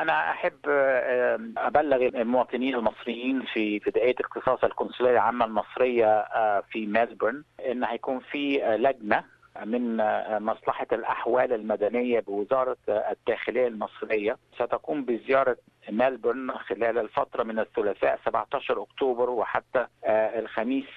انا احب ابلغ المواطنين المصريين في بدايه اختصاص القنصليه العامه المصريه في ميلبورن ان هيكون في لجنه من مصلحة الأحوال المدنية بوزارة الداخلية المصرية ستقوم بزيارة ملبورن خلال الفترة من الثلاثاء 17 أكتوبر وحتى الخميس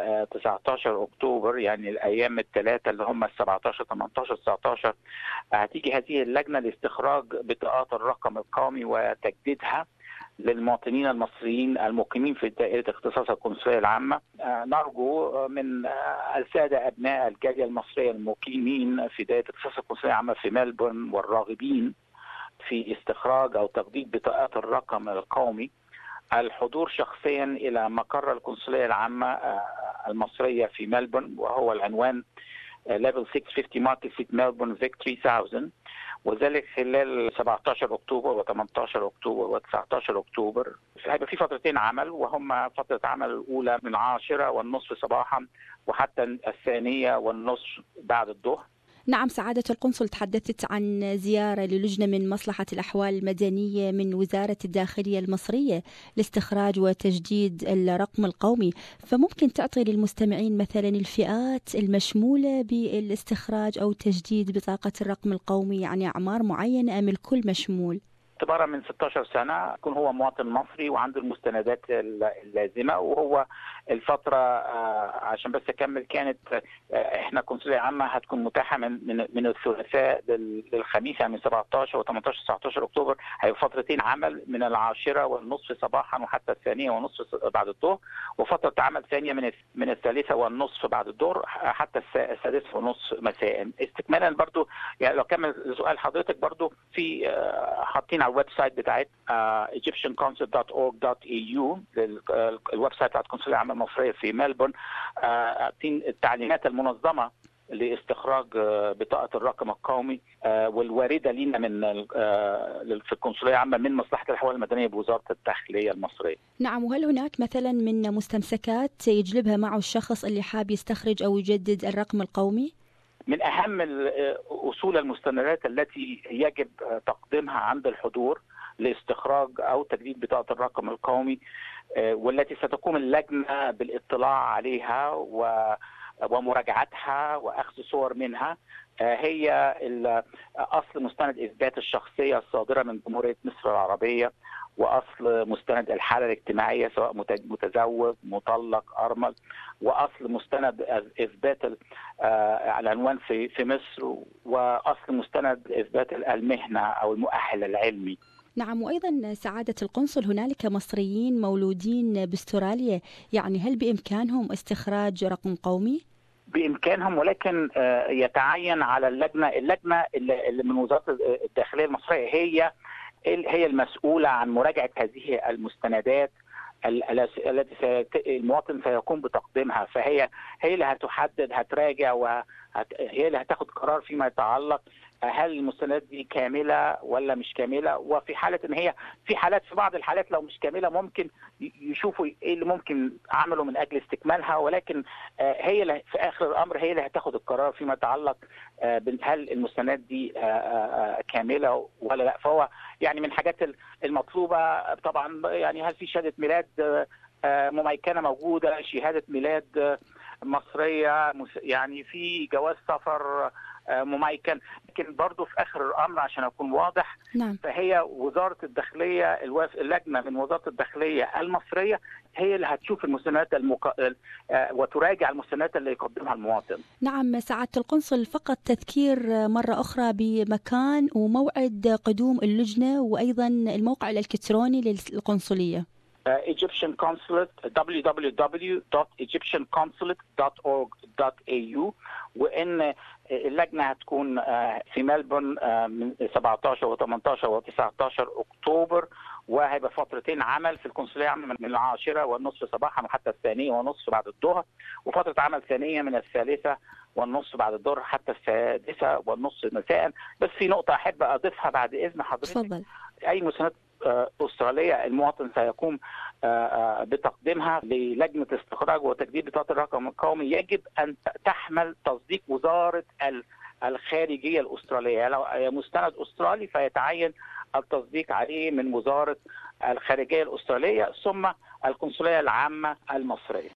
19 أكتوبر يعني الأيام الثلاثة اللي هم 17 18 19 هتيجي هذه اللجنة لاستخراج بطاقات الرقم القومي وتجديدها للمواطنين المصريين المقيمين في دائرة اختصاص القنصلية العامة نرجو من السادة أبناء الجالية المصرية المقيمين في دائرة اختصاص القنصلية العامة في ملبورن والراغبين في استخراج أو تجديد بطاقات الرقم القومي الحضور شخصيا إلى مقر القنصلية العامة المصرية في ملبورن وهو العنوان ليفل 650 ماركت سيت ملبورن فيك 3000 وذلك خلال 17 اكتوبر و18 اكتوبر و19 اكتوبر هيبقى في فترتين عمل وهم فتره عمل الاولى من 10 والنصف صباحا وحتى الثانيه والنصف بعد الظهر نعم سعادة القنصل تحدثت عن زيارة للجنة من مصلحة الأحوال المدنية من وزارة الداخلية المصرية لاستخراج وتجديد الرقم القومي فممكن تعطي للمستمعين مثلا الفئات المشمولة بالاستخراج أو تجديد بطاقة الرقم القومي يعني أعمار معينة أم الكل مشمول؟ اعتبارا من 16 سنه يكون هو مواطن مصري وعنده المستندات اللازمه وهو الفتره عشان بس اكمل كانت احنا قنصليه عامه هتكون متاحه من من, من الثلاثاء للخميس يعني من 17 و18 19 اكتوبر هيبقى فترتين عمل من العاشره والنصف صباحا وحتى الثانيه ونصف بعد الظهر وفتره عمل ثانيه من من الثالثه والنصف بعد الظهر حتى السادسه ونصف مساء استكمالا برضو يعني لو كمل سؤال حضرتك برضو في حاطين على الويب سايت بتاعت uh, egyptianconsul.org.au الويب سايت بتاعت القنصليه العامه المصريه في ملبورن uh, التعليمات المنظمه لاستخراج بطاقه الرقم القومي والوارده لينا من في القنصليه العامه من مصلحه الاحوال المدنيه بوزاره الداخليه المصريه. نعم وهل هناك مثلا من مستمسكات يجلبها معه الشخص اللي حاب يستخرج او يجدد الرقم القومي؟ من اهم اصول المستندات التي يجب تقديمها عند الحضور لاستخراج او تجديد بطاقه الرقم القومي والتي ستقوم اللجنه بالاطلاع عليها ومراجعتها واخذ صور منها هي اصل مستند اثبات الشخصيه الصادره من جمهوريه مصر العربيه واصل مستند الحاله الاجتماعيه سواء متزوج مطلق ارمل واصل مستند اثبات العنوان في في مصر واصل مستند اثبات المهنه او المؤهل العلمي نعم وايضا سعاده القنصل هنالك مصريين مولودين باستراليا يعني هل بامكانهم استخراج رقم قومي؟ بامكانهم ولكن يتعين على اللجنه اللجنه اللي من وزاره الداخليه المصريه هي هي المسؤوله عن مراجعه هذه المستندات التي المواطن سيقوم بتقديمها فهي هي اللي هتحدد هتراجع وهي اللي هتاخد قرار فيما يتعلق هل المستندات دي كامله ولا مش كامله وفي حاله ان هي في حالات في بعض الحالات لو مش كامله ممكن يشوفوا ايه اللي ممكن عمله من اجل استكمالها ولكن هي اللي في اخر الامر هي اللي هتاخد القرار فيما يتعلق هل المستندات دي كامله ولا لا فهو يعني من الحاجات المطلوبه طبعا يعني هل في شهاده ميلاد مميكنه موجوده شهاده ميلاد مصريه يعني في جواز سفر مميكن لكن برضه في اخر الامر عشان اكون واضح نعم. فهي وزاره الداخليه الوف... اللجنه من وزاره الداخليه المصريه هي اللي هتشوف المستندات المق... وتراجع المستندات اللي يقدمها المواطن. نعم سعاده القنصل فقط تذكير مره اخرى بمكان وموعد قدوم اللجنه وايضا الموقع الالكتروني للقنصليه. Egyptian Consulate www.egyptianconsulate.org.au وان اللجنه هتكون في ملبورن من 17 و18 و19 اكتوبر وهيبقى فترتين عمل في القنصليه عامه من العاشره والنصف صباحا وحتى الثانيه ونصف بعد الظهر وفتره عمل ثانيه من الثالثه والنصف بعد الظهر حتى السادسه والنصف مساء بس في نقطه احب اضيفها بعد اذن حضرتك تفضل اي مساندات استراليه المواطن سيقوم بتقديمها للجنه استخراج وتجديد بطاقه الرقم القومي يجب ان تحمل تصديق وزاره الخارجيه الاستراليه لو مستند استرالي فيتعين التصديق عليه من وزاره الخارجيه الاستراليه ثم القنصليه العامه المصريه.